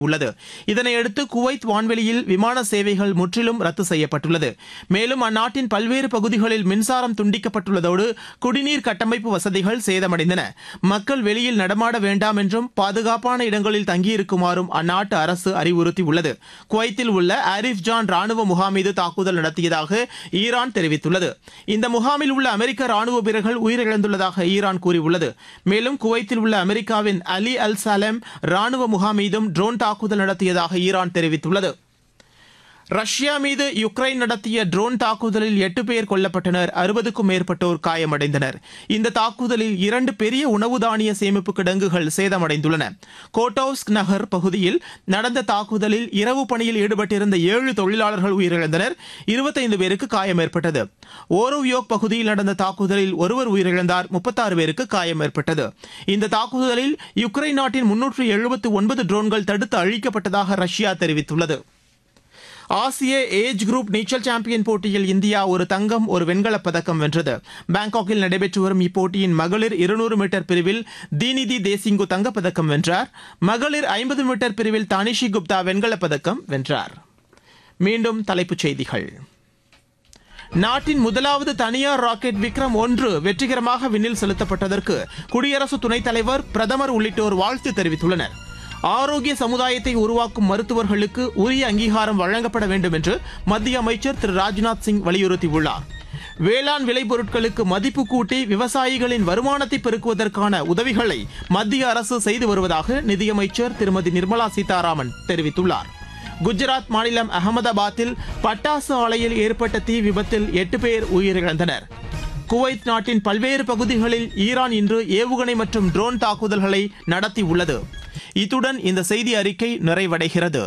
உள்ளது இதனையடுத்து குவைத் வான்வெளியில் விமான சேவைகள் முற்றிலும் ரத்து செய்யப்பட்டுள்ளது மேலும் அந்நாட்டின் பல்வேறு பகுதிகளில் மின்சாரம் துண்டிக்கப்பட்டுள்ளதோடு குடிநீர் கட்டமைப்பு வசதிகள் சேதமடைந்தன மக்கள் வெளியில் நடமாட வேண்டாம் என்றும் பாதுகாப்பான இடங்களில் தங்கியிருக்குமாறும் அந்நாட்டு அரசு அறிவுறுத்தியுள்ளது குவைத்தில் உள்ள ஆரிஃப் ஜான் ராணுவ முகாம் மீது தாக்குதல் நடத்தியதாக ஈரான் தெரிவித்துள்ளது இந்த முகாமில் உள்ள அமெரிக்க ராணுவ வீரர்கள் உயிரிழந்துள்ளதாக ஈரான் கூறியுள்ளது மேலும் குவைத்தில் உள்ள அமெரிக்காவின் அலி அல் சலேம் ராணுவ முகாம் மீதும் ட்ரோன் தாக்குதல் நடத்தியதாக ஈரான் தெரிவித்துள்ளது ரஷ்யா மீது யுக்ரைன் நடத்திய ட்ரோன் தாக்குதலில் எட்டு பேர் கொல்லப்பட்டனர் அறுபதுக்கும் மேற்பட்டோர் காயமடைந்தனர் இந்த தாக்குதலில் இரண்டு பெரிய உணவு தானிய சேமிப்பு கிடங்குகள் சேதமடைந்துள்ளன கோட்டோவ்ஸ்க் நகர் பகுதியில் நடந்த தாக்குதலில் இரவு பணியில் ஈடுபட்டிருந்த ஏழு தொழிலாளர்கள் உயிரிழந்தனர் இருபத்தைந்து பேருக்கு காயம் ஏற்பட்டது ஓரோவியோக் பகுதியில் நடந்த தாக்குதலில் ஒருவர் உயிரிழந்தார் முப்பத்தாறு பேருக்கு காயம் ஏற்பட்டது இந்த தாக்குதலில் யுக்ரைன் நாட்டின் முன்னூற்று எழுபத்து ஒன்பது ட்ரோன்கள் தடுத்து அழிக்கப்பட்டதாக ரஷ்யா தெரிவித்துள்ளது ஆசிய ஏஜ் குரூப் நீச்சல் சாம்பியன் போட்டியில் இந்தியா ஒரு தங்கம் ஒரு வெண்கலப் பதக்கம் வென்றது பாங்காக்கில் நடைபெற்று வரும் இப்போட்டியின் மகளிர் இருநூறு மீட்டர் பிரிவில் தீனிதி தேசிங்கு தங்கப்பதக்கம் வென்றார் மகளிர் ஐம்பது மீட்டர் பிரிவில் தானிஷி குப்தா வெண்கலப் பதக்கம் வென்றார் மீண்டும் தலைப்புச் செய்திகள் நாட்டின் முதலாவது தனியார் ராக்கெட் விக்ரம் ஒன்று வெற்றிகரமாக விண்ணில் செலுத்தப்பட்டதற்கு குடியரசு துணைத் தலைவர் பிரதமர் உள்ளிட்டோர் வாழ்த்து தெரிவித்துள்ளனர் ஆரோக்கிய சமுதாயத்தை உருவாக்கும் மருத்துவர்களுக்கு உரிய அங்கீகாரம் வழங்கப்பட வேண்டும் என்று மத்திய அமைச்சர் திரு ராஜ்நாத் சிங் வலியுறுத்தியுள்ளார் வேளாண் விளைபொருட்களுக்கு மதிப்பு கூட்டி விவசாயிகளின் வருமானத்தை பெருக்குவதற்கான உதவிகளை மத்திய அரசு செய்து வருவதாக நிதியமைச்சர் திருமதி நிர்மலா சீதாராமன் தெரிவித்துள்ளார் குஜராத் மாநிலம் அகமதாபாத்தில் பட்டாசு ஆலையில் ஏற்பட்ட தீ விபத்தில் எட்டு பேர் உயிரிழந்தனர் குவைத் நாட்டின் பல்வேறு பகுதிகளில் ஈரான் இன்று ஏவுகணை மற்றும் ட்ரோன் தாக்குதல்களை நடத்தியுள்ளது இத்துடன் இந்த செய்தி அறிக்கை நிறைவடைகிறது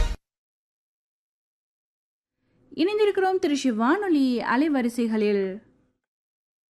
இணைந்திருக்கிறோம் திருச்சி வானொலி அலைவரிசைகளில்